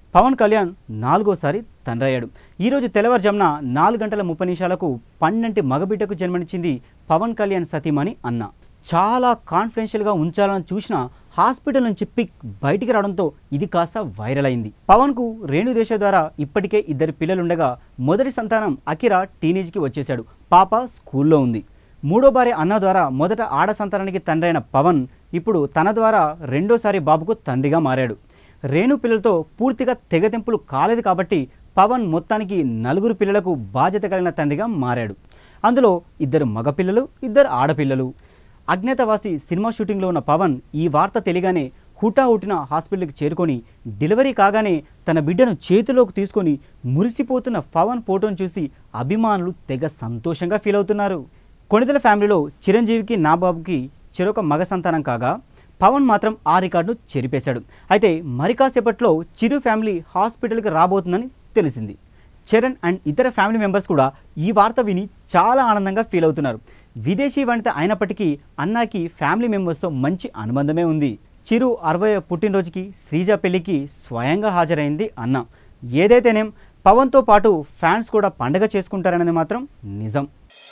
పవన్ కళ్యాణ్ నాలుగోసారి తండ్రయ్యాడు ఈరోజు తెల్లవారుజామున నాలుగు గంటల ముప్పై నిమిషాలకు పన్నెంటి మగబిడ్డకు జన్మనిచ్చింది పవన్ కళ్యాణ్ సతీమణి అన్న చాలా కాన్ఫిడెన్షియల్గా ఉంచాలని చూసిన హాస్పిటల్ నుంచి పిక్ బయటికి రావడంతో ఇది కాస్త వైరల్ అయింది పవన్కు రేణుదేశ ద్వారా ఇప్పటికే ఇద్దరు పిల్లలుండగా మొదటి సంతానం అకిరా టీనేజ్కి వచ్చేశాడు పాప స్కూల్లో ఉంది మూడో భార్య అన్న ద్వారా మొదట ఆడ సంతానానికి తండ్రైన పవన్ ఇప్పుడు తన ద్వారా రెండోసారి బాబుకు తండ్రిగా మారాడు రేణు పిల్లలతో పూర్తిగా తెగతెంపులు కాలేదు కాబట్టి పవన్ మొత్తానికి నలుగురు పిల్లలకు బాధ్యత కలిగిన తండ్రిగా మారాడు అందులో ఇద్దరు మగపిల్లలు ఇద్దరు ఆడపిల్లలు అజ్ఞాతవాసి సినిమా షూటింగ్లో ఉన్న పవన్ ఈ వార్త తెలియగానే హుటాహుటిన హాస్పిటల్కి చేరుకొని డెలివరీ కాగానే తన బిడ్డను చేతిలోకి తీసుకొని మురిసిపోతున్న పవన్ ఫోటోను చూసి అభిమానులు తెగ సంతోషంగా ఫీల్ అవుతున్నారు కొణిదల ఫ్యామిలీలో చిరంజీవికి నాబాబుకి చెరొక మగ సంతానం కాగా పవన్ మాత్రం ఆ రికార్డును చెరిపేశాడు అయితే మరి కాసేపట్లో చిరు ఫ్యామిలీ హాస్పిటల్కి రాబోతుందని తెలిసింది చరణ్ అండ్ ఇతర ఫ్యామిలీ మెంబర్స్ కూడా ఈ వార్త విని చాలా ఆనందంగా ఫీల్ అవుతున్నారు విదేశీ వనిత అయినప్పటికీ అన్నాకి ఫ్యామిలీ మెంబర్స్తో మంచి అనుబంధమే ఉంది చిరు అరవై పుట్టినరోజుకి శ్రీజ పెళ్లికి స్వయంగా హాజరైంది అన్న ఏదైతేనేం పవన్తో పాటు ఫ్యాన్స్ కూడా పండగ చేసుకుంటారనేది మాత్రం నిజం